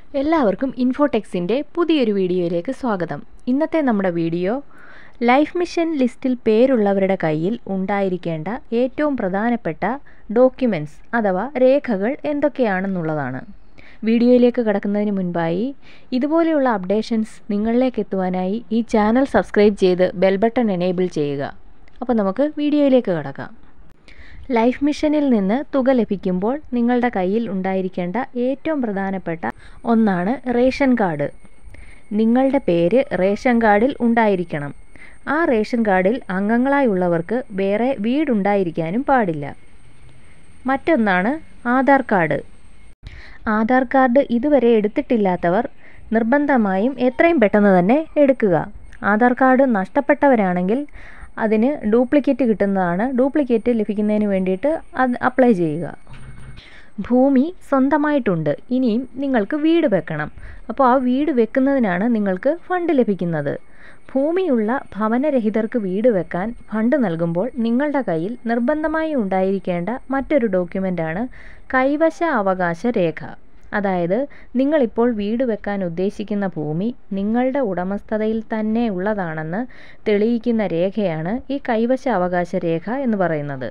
എല്ലാവർക്കും ഇൻഫോടെക്സിൻ്റെ പുതിയൊരു വീഡിയോയിലേക്ക് സ്വാഗതം ഇന്നത്തെ നമ്മുടെ വീഡിയോ ലൈഫ് മിഷൻ ലിസ്റ്റിൽ പേരുള്ളവരുടെ കയ്യിൽ ഉണ്ടായിരിക്കേണ്ട ഏറ്റവും പ്രധാനപ്പെട്ട ഡോക്യുമെൻറ്റ്സ് അഥവാ രേഖകൾ എന്തൊക്കെയാണെന്നുള്ളതാണ് വീഡിയോയിലേക്ക് കടക്കുന്നതിന് മുൻപായി ഇതുപോലെയുള്ള അപ്ഡേഷൻസ് നിങ്ങളിലേക്ക് എത്തുവാനായി ഈ ചാനൽ സബ്സ്ക്രൈബ് ചെയ്ത് ബെൽ ബട്ടൺ എനേബിൾ ചെയ്യുക അപ്പോൾ നമുക്ക് വീഡിയോയിലേക്ക് കടക്കാം ലൈഫ് മിഷനിൽ നിന്ന് തുക ലഭിക്കുമ്പോൾ നിങ്ങളുടെ കയ്യിൽ ഉണ്ടായിരിക്കേണ്ട ഏറ്റവും പ്രധാനപ്പെട്ട ഒന്നാണ് റേഷൻ കാർഡ് നിങ്ങളുടെ പേര് റേഷൻ കാർഡിൽ ഉണ്ടായിരിക്കണം ആ റേഷൻ കാർഡിൽ അംഗങ്ങളായുള്ളവർക്ക് വേറെ വീടുണ്ടായിരിക്കാനും പാടില്ല മറ്റൊന്നാണ് ആധാർ കാർഡ് ആധാർ കാർഡ് ഇതുവരെ എടുത്തിട്ടില്ലാത്തവർ നിർബന്ധമായും എത്രയും പെട്ടെന്ന് തന്നെ എടുക്കുക ആധാർ കാർഡ് നഷ്ടപ്പെട്ടവരാണെങ്കിൽ അതിന് ഡ്യൂപ്ലിക്കേറ്റ് കിട്ടുന്നതാണ് ഡ്യൂപ്ലിക്കേറ്റ് ലഭിക്കുന്നതിന് വേണ്ടിയിട്ട് അത് അപ്ലൈ ചെയ്യുക ഭൂമി സ്വന്തമായിട്ടുണ്ട് ഇനിയും നിങ്ങൾക്ക് വീട് വെക്കണം അപ്പോൾ ആ വീട് വെക്കുന്നതിനാണ് നിങ്ങൾക്ക് ഫണ്ട് ലഭിക്കുന്നത് ഭൂമിയുള്ള ഭവനരഹിതർക്ക് വീട് വെക്കാൻ ഫണ്ട് നൽകുമ്പോൾ നിങ്ങളുടെ കയ്യിൽ നിർബന്ധമായി ഉണ്ടായിരിക്കേണ്ട മറ്റൊരു ഡോക്യുമെൻ്റാണ് കൈവശ അവകാശ രേഖ അതായത് നിങ്ങളിപ്പോൾ വീട് വെക്കാൻ ഉദ്ദേശിക്കുന്ന ഭൂമി നിങ്ങളുടെ ഉടമസ്ഥതയിൽ തന്നെ ഉള്ളതാണെന്ന് തെളിയിക്കുന്ന രേഖയാണ് ഈ കൈവശ അവകാശ രേഖ എന്ന് പറയുന്നത്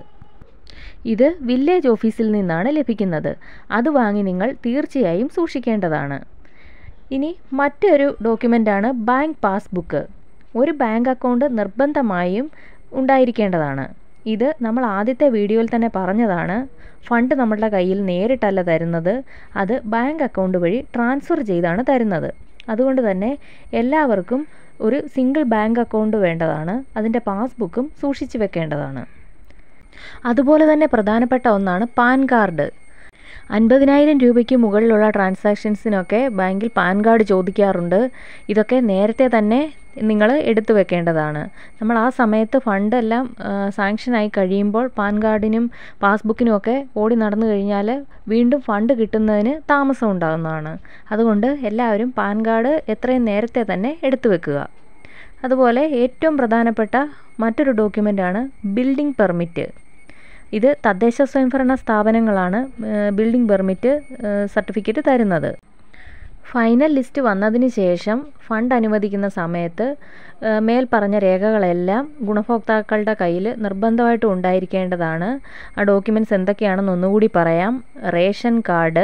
ഇത് വില്ലേജ് ഓഫീസിൽ നിന്നാണ് ലഭിക്കുന്നത് അത് വാങ്ങി നിങ്ങൾ തീർച്ചയായും സൂക്ഷിക്കേണ്ടതാണ് ഇനി മറ്റൊരു ഡോക്യുമെൻ്റാണ് ബാങ്ക് പാസ്ബുക്ക് ഒരു ബാങ്ക് അക്കൗണ്ട് നിർബന്ധമായും ഉണ്ടായിരിക്കേണ്ടതാണ് ഇത് നമ്മൾ ആദ്യത്തെ വീഡിയോയിൽ തന്നെ പറഞ്ഞതാണ് ഫണ്ട് നമ്മളുടെ കയ്യിൽ നേരിട്ടല്ല തരുന്നത് അത് ബാങ്ക് അക്കൗണ്ട് വഴി ട്രാൻസ്ഫർ ചെയ്താണ് തരുന്നത് അതുകൊണ്ട് തന്നെ എല്ലാവർക്കും ഒരു സിംഗിൾ ബാങ്ക് അക്കൗണ്ട് വേണ്ടതാണ് അതിൻ്റെ പാസ്ബുക്കും സൂക്ഷിച്ചു വെക്കേണ്ടതാണ് അതുപോലെ തന്നെ പ്രധാനപ്പെട്ട ഒന്നാണ് പാൻ കാർഡ് അൻപതിനായിരം രൂപയ്ക്ക് മുകളിലുള്ള ട്രാൻസാക്ഷൻസിനൊക്കെ ബാങ്കിൽ പാൻ കാർഡ് ചോദിക്കാറുണ്ട് ഇതൊക്കെ നേരത്തെ തന്നെ നിങ്ങൾ എടുത്തു വെക്കേണ്ടതാണ് നമ്മൾ ആ സമയത്ത് ഫണ്ടെല്ലാം സാങ്ഷനായി കഴിയുമ്പോൾ പാൻ കാർഡിനും പാസ്ബുക്കിനും ഒക്കെ ഓടി നടന്നു കഴിഞ്ഞാൽ വീണ്ടും ഫണ്ട് കിട്ടുന്നതിന് താമസം ഉണ്ടാകുന്നതാണ് അതുകൊണ്ട് എല്ലാവരും പാൻ കാർഡ് എത്രയും നേരത്തെ തന്നെ എടുത്തു വെക്കുക അതുപോലെ ഏറ്റവും പ്രധാനപ്പെട്ട മറ്റൊരു ഡോക്യുമെൻ്റാണ് ബിൽഡിംഗ് പെർമിറ്റ് ഇത് തദ്ദേശ സ്വയംഭരണ സ്ഥാപനങ്ങളാണ് ബിൽഡിംഗ് പെർമിറ്റ് സർട്ടിഫിക്കറ്റ് തരുന്നത് ഫൈനൽ ലിസ്റ്റ് വന്നതിന് ശേഷം ഫണ്ട് അനുവദിക്കുന്ന സമയത്ത് മേൽ പറഞ്ഞ രേഖകളെല്ലാം ഗുണഭോക്താക്കളുടെ കയ്യിൽ നിർബന്ധമായിട്ടും ഉണ്ടായിരിക്കേണ്ടതാണ് ആ ഡോക്യുമെൻറ്റ്സ് എന്തൊക്കെയാണെന്ന് ഒന്നുകൂടി പറയാം റേഷൻ കാർഡ്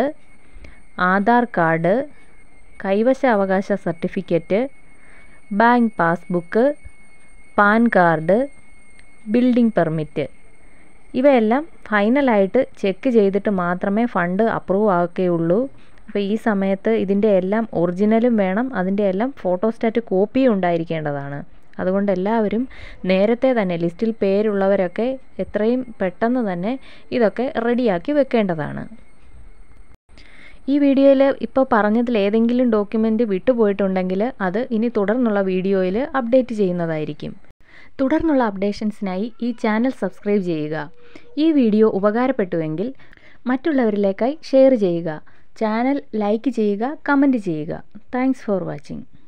ആധാർ കാർഡ് കൈവശ അവകാശ certificate bank passbook PAN card building permit ഇവയെല്ലാം ഫൈനലായിട്ട് ചെക്ക് ചെയ്തിട്ട് മാത്രമേ ഫണ്ട് അപ്രൂവ് ആക്കുകയുള്ളൂ അപ്പോൾ ഈ സമയത്ത് ഇതിൻ്റെ എല്ലാം ഒറിജിനലും വേണം അതിൻ്റെ എല്ലാം ഫോട്ടോസ്റ്റാറ്റ് കോപ്പിയും ഉണ്ടായിരിക്കേണ്ടതാണ് അതുകൊണ്ട് എല്ലാവരും നേരത്തെ തന്നെ ലിസ്റ്റിൽ പേരുള്ളവരൊക്കെ എത്രയും പെട്ടെന്ന് തന്നെ ഇതൊക്കെ റെഡിയാക്കി വെക്കേണ്ടതാണ് ഈ വീഡിയോയിൽ ഇപ്പോൾ പറഞ്ഞതിൽ ഏതെങ്കിലും ഡോക്യുമെൻ്റ് വിട്ടുപോയിട്ടുണ്ടെങ്കിൽ അത് ഇനി തുടർന്നുള്ള വീഡിയോയിൽ അപ്ഡേറ്റ് ചെയ്യുന്നതായിരിക്കും തുടർന്നുള്ള അപ്ഡേഷൻസിനായി ഈ ചാനൽ സബ്സ്ക്രൈബ് ചെയ്യുക ഈ വീഡിയോ ഉപകാരപ്പെട്ടുവെങ്കിൽ മറ്റുള്ളവരിലേക്കായി ഷെയർ ചെയ്യുക ചാനൽ ലൈക്ക് ചെയ്യുക കമൻറ്റ് ചെയ്യുക താങ്ക്സ് ഫോർ വാച്ചിങ്